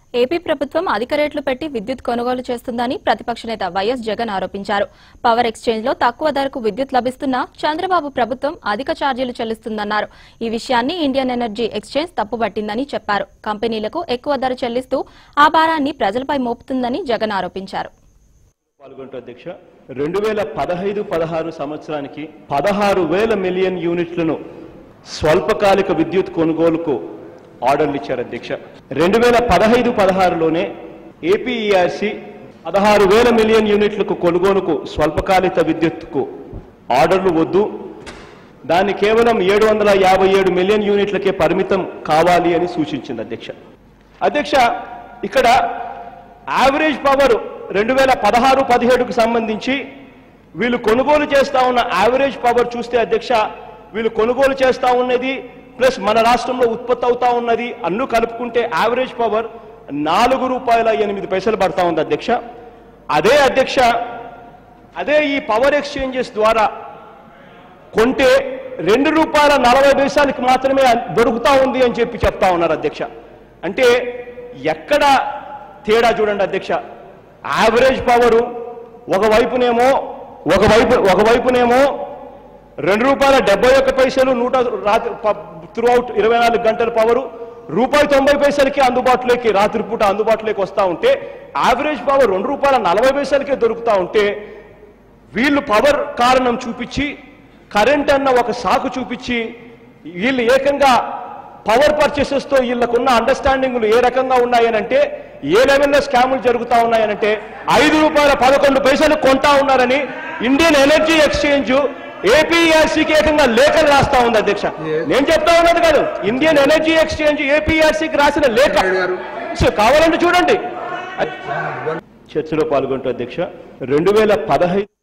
AP ప్రభుత్వం అధిక రేట్లు పెట్టి విద్యుత్ కొనుగోలు చేస్తుందని ప్రతిపక్ష నేత వైఎస్ జగన్ ఆరోపించారు పవర్ ఎక్స్చేంజ్ లో తక్కువ ధరకు విద్యుత్ లభిస్తున్నా చంద్రబాబు ప్రభుత్వం అధిక ఛార్జీలు చెల్లిస్తుందన్నారు ఈ విషయాన్ని ఇండియన్ ఎనర్జీ ఎక్స్చేంజ్ తప్పుబట్టిందని చెప్పారు కంపెనీలకు ఎక్కువ ధర చెల్లిస్తూ ఆ భారాన్ని ప్రజలపై మోపుతుందని జగన్ ఆరోపించారు పాల్గొంటూ అధ్యక్ష రెండు వేల పదహైదు పదహారు సంవత్సరానికి పదహారు వేల మిలియన్ యూనిట్లను స్వల్పకాలిక విద్యుత్ కొనుగోలుకు ఆర్డర్లు ఇచ్చారు అధ్యక్ష రెండు వేల పదహైదు పదహారులోనే ఏపీఈఆర్సి పదహారు వేల మిలియన్ యూనిట్లకు కొనుగోలుకు స్వల్పకాలిక విద్యుత్కు ఆర్డర్లు వద్దు దాన్ని కేవలం ఏడు వందల యాభై ఏడు మిలియన్ యూనిట్లకే పరిమితం కావాలి అని సూచించింది అధ్యక్ష అధ్యక్ష ఇక్కడ యావరేజ్ పవర్ రెండు వేల పదహారు పదిహేడుకు సంబంధించి వీళ్ళు కొనుగోలు చేస్తా ఉన్న యావరేజ్ పవర్ చూస్తే అధ్యక్ష వీళ్ళు కొనుగోలు చేస్తా ఉన్నది ప్లస్ మన రాష్ట్రంలో ఉత్పత్తి అవుతా ఉన్నది అన్ను కలుపుకుంటే యావరేజ్ పవర్ నాలుగు రూపాయల ఎనిమిది పైసలు పడతా ఉంది అధ్యక్ష అదే అధ్యక్ష అదే ఈ పవర్ ఎక్స్చేంజెస్ ద్వారా కొంటే రెండు రూపాయల నలభై పైసలకి మాత్రమే దొరుకుతా ఉంది అని చెప్పి చెప్తా ఉన్నారు అధ్యక్ష అంటే ఎక్కడ తేడా చూడండి అధ్యక్ష యావరేజ్ పవరు ఒకవైపునేమో ఒకవైపు ఒకవైపునేమో రెండు రూపాయల డెబ్బై ఒక్క పైసలు నూట రాత్రి త్రూ అవుట్ ఇరవై నాలుగు గంటల పవరు రూపాయి తొంభై పైసలకి అందుబాటులోకి రాత్రిపూట అందుబాటులోకి వస్తూ ఉంటే యావరేజ్ పవర్ రెండు రూపాయల నలభై పైసలకే దొరుకుతా ఉంటే వీళ్ళు పవర్ కారణం చూపించి కరెంట్ అన్న ఒక సాకు చూపించి వీళ్ళు ఏకంగా పవర్ పర్చేసెస్ తో వీళ్ళకున్న అండర్స్టాండింగ్లు ఏ రకంగా ఉన్నాయనంటే ఏ లెవెల్లో స్కాములు జరుగుతా ఉన్నాయనంటే ఐదు రూపాయల పదకొండు పైసలు కొంటా ఉన్నారని ఇండియన్ ఎనర్జీ ఎక్స్చేంజ్ ఏపీఆర్సీకి ఏకంగా లేఖలు రాస్తా ఉంది అధ్యక్ష నేను చెప్తా ఉన్నది కాదు ఇండియన్ ఎనర్జీ ఎక్స్చేంజ్ ఏపీఆర్సీకి రాసిన లేఖ సో కావాలంటే చూడండి చర్చలో పాల్గొంటూ అధ్యక్ష రెండు వేల పదహైదు